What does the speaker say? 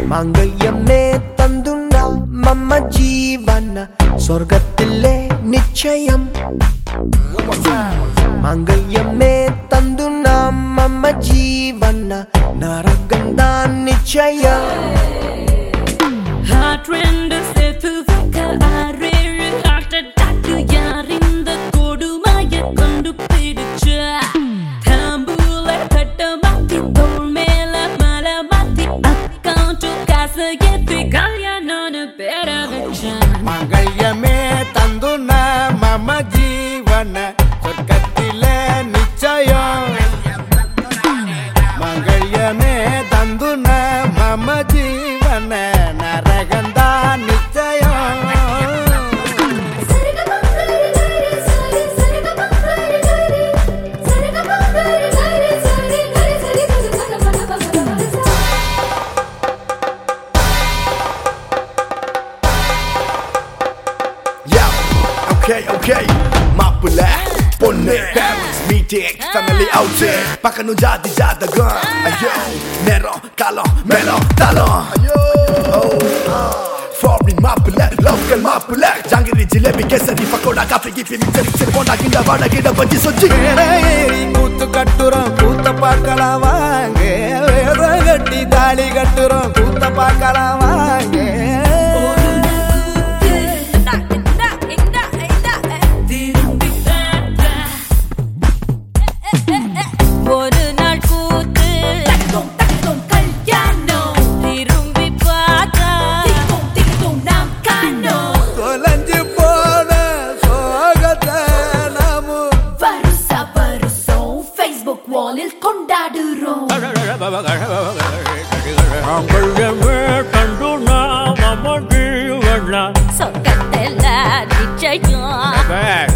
മാംഗല്യമേ തന്തുന്ന മമ്മ ജീവന സ്വർഗത്തിലെ നിശ്ചയം മാംഗല്യമേ തന്തുന്ന മമ്മ ജീവന നരകന്താൻ നിശ്ചയം Heart render செப்பு வைக்க ஆறேழு heart attack யார் இந்த கொடுமைய கொண்டு பிடிச்ச தாம்பூல தட்ட மாத்தி தோள் மேல மலை மாத்தி அக்கௌண்ட் காசு ஏத்தி கல்யாணம்னு பேர வச்சான் மங்கள்யமே தந்துன மம ஜீவன சொர்க்கத்தில நிச்சயம் மங்கள்யமே தந்துன மம ஜீவன நரகந்தா நிச்சயம் Yeah, okay, okay. மாப்பிள்ள பொண்ணு parents meeting family outing பார்க்கணும் ஜாதி ஜாதகம் ஐயோ நேரம் காலம் மேலம் தலம் ஐயோ ஃபாரின் மாப்பிள்ள லோக்கல் மாப்பிள்ள ஜாங்கிரி ஜிலேபி கேசரி பக்கோடா காஃபி கிஃபி மிக்சர் மிக்சர் போண்டா கிண்ட வாடா கிண்ட பஜ்ஜி சொச்சி மேடை ஏறி கூத்து கட்டுறோம் கூத்த பார்க்கலாம் வாங்க வேத கட்டி தாலி கட்டுறோம் கூத்த பார்க்கலாம் வாங்க ஒரு நாள் கூத்து கல்யாணம் திரும்பி பார்க்க நாம் தொலைஞ்சு போன சோகத்தை நாமும் வருஷா வருஷம் Facebook வாலில் கொண்டாடுறோம் சொர்க்கத்தில் நிச்சயம்